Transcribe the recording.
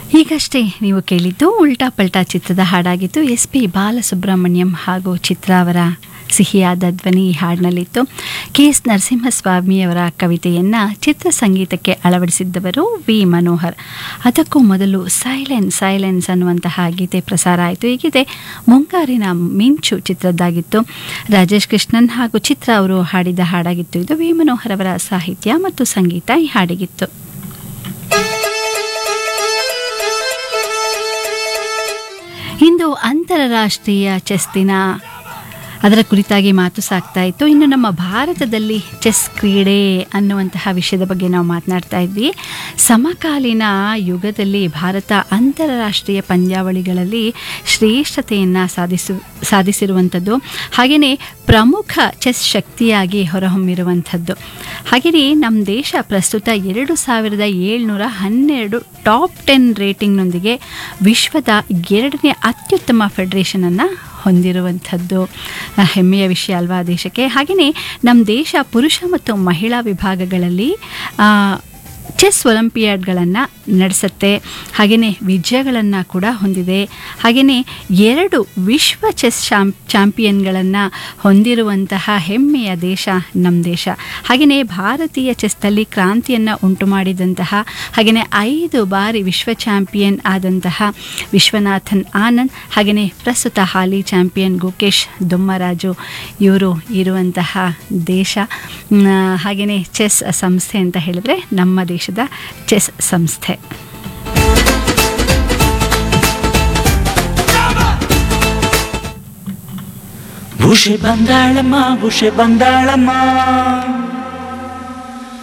ಈಗಷ್ಟೇ ನೀವು ಕೇಳಿದ್ದು ಉಲ್ಟಾ ಪಲ್ಟಾ ಚಿತ್ರದ ಹಾಡಾಗಿತ್ತು ಎಸ್ ಪಿ ಬಾಲಸುಬ್ರಹ್ಮಣ್ಯಂ ಹಾಗೂ ಚಿತ್ರ ಅವರ ಸಿಹಿಯಾದ ಧ್ವನಿ ಈ ಹಾಡಿನಲ್ಲಿತ್ತು ಕೆ ಎಸ್ ನರಸಿಂಹಸ್ವಾಮಿಯವರ ಕವಿತೆಯನ್ನು ಚಿತ್ರ ಸಂಗೀತಕ್ಕೆ ಅಳವಡಿಸಿದ್ದವರು ವಿ ಮನೋಹರ್ ಅದಕ್ಕೂ ಮೊದಲು ಸೈಲೆನ್ಸ್ ಸೈಲೆನ್ಸ್ ಅನ್ನುವಂತಹ ಗೀತೆ ಪ್ರಸಾರ ಆಯಿತು ಈ ಗೀತೆ ಮುಂಗಾರಿನ ಮಿಂಚು ಚಿತ್ರದ್ದಾಗಿತ್ತು ರಾಜೇಶ್ ಕೃಷ್ಣನ್ ಹಾಗೂ ಚಿತ್ರ ಅವರು ಹಾಡಿದ ಹಾಡಾಗಿತ್ತು ಇದು ವಿ ಮನೋಹರ್ ಅವರ ಸಾಹಿತ್ಯ ಮತ್ತು ಸಂಗೀತ ಈ ಹಾಡಿಗಿತ್ತು ಇಂದು ಅಂತಾರಾಷ್ಟ್ರೀಯ ಚೆಸ್ ದಿನ ಅದರ ಕುರಿತಾಗಿ ಮಾತು ಸಾಕ್ತಾ ಇತ್ತು ಇನ್ನು ನಮ್ಮ ಭಾರತದಲ್ಲಿ ಚೆಸ್ ಕ್ರೀಡೆ ಅನ್ನುವಂತಹ ವಿಷಯದ ಬಗ್ಗೆ ನಾವು ಮಾತನಾಡ್ತಾ ಇದ್ವಿ ಸಮಕಾಲೀನ ಯುಗದಲ್ಲಿ ಭಾರತ ಅಂತಾರಾಷ್ಟ್ರೀಯ ಪಂದ್ಯಾವಳಿಗಳಲ್ಲಿ ಶ್ರೇಷ್ಠತೆಯನ್ನು ಸಾಧಿಸು ಸಾಧಿಸಿರುವಂಥದ್ದು ಹಾಗೆಯೇ ಪ್ರಮುಖ ಚೆಸ್ ಶಕ್ತಿಯಾಗಿ ಹೊರಹೊಮ್ಮಿರುವಂಥದ್ದು ಹಾಗೆಯೇ ನಮ್ಮ ದೇಶ ಪ್ರಸ್ತುತ ಎರಡು ಸಾವಿರದ ಏಳ್ನೂರ ಹನ್ನೆರಡು ಟಾಪ್ ಟೆನ್ ರೇಟಿಂಗ್ನೊಂದಿಗೆ ವಿಶ್ವದ ಎರಡನೇ ಅತ್ಯುತ್ತಮ ಫೆಡರೇಷನನ್ನು ಹೊಂದಿರುವಂಥದ್ದು ಹೆಮ್ಮೆಯ ವಿಷಯ ಅಲ್ವಾ ದೇಶಕ್ಕೆ ಹಾಗೆಯೇ ನಮ್ಮ ದೇಶ ಪುರುಷ ಮತ್ತು ಮಹಿಳಾ ವಿಭಾಗಗಳಲ್ಲಿ ಚೆಸ್ ಒಲಿಂಪಿಯಾಡ್ಗಳನ್ನು ನಡೆಸುತ್ತೆ ಹಾಗೆಯೇ ವಿಜಯಗಳನ್ನು ಕೂಡ ಹೊಂದಿದೆ ಹಾಗೆಯೇ ಎರಡು ವಿಶ್ವ ಚೆಸ್ ಚಾಂಪ್ ಚಾಂಪಿಯನ್ಗಳನ್ನು ಹೊಂದಿರುವಂತಹ ಹೆಮ್ಮೆಯ ದೇಶ ನಮ್ಮ ದೇಶ ಹಾಗೆಯೇ ಭಾರತೀಯ ಚೆಸ್ನಲ್ಲಿ ಕ್ರಾಂತಿಯನ್ನು ಉಂಟು ಮಾಡಿದಂತಹ ಹಾಗೆಯೇ ಐದು ಬಾರಿ ವಿಶ್ವ ಚಾಂಪಿಯನ್ ಆದಂತಹ ವಿಶ್ವನಾಥನ್ ಆನಂದ್ ಹಾಗೆಯೇ ಪ್ರಸ್ತುತ ಹಾಲಿ ಚಾಂಪಿಯನ್ ಗುಕೇಶ್ ದೊಮ್ಮರಾಜು ಇವರು ಇರುವಂತಹ ದೇಶ ಹಾಗೆಯೇ ಚೆಸ್ ಸಂಸ್ಥೆ ಅಂತ ಹೇಳಿದ್ರೆ ನಮ್ಮ ದೇಶದ ಚೆಸ್ ಸಂಸ್ಥೆ ಉಷೆ ಬಂದಾಳಮ್ಮ ಉಷೆ ಬಂದಾಳಮ್ಮ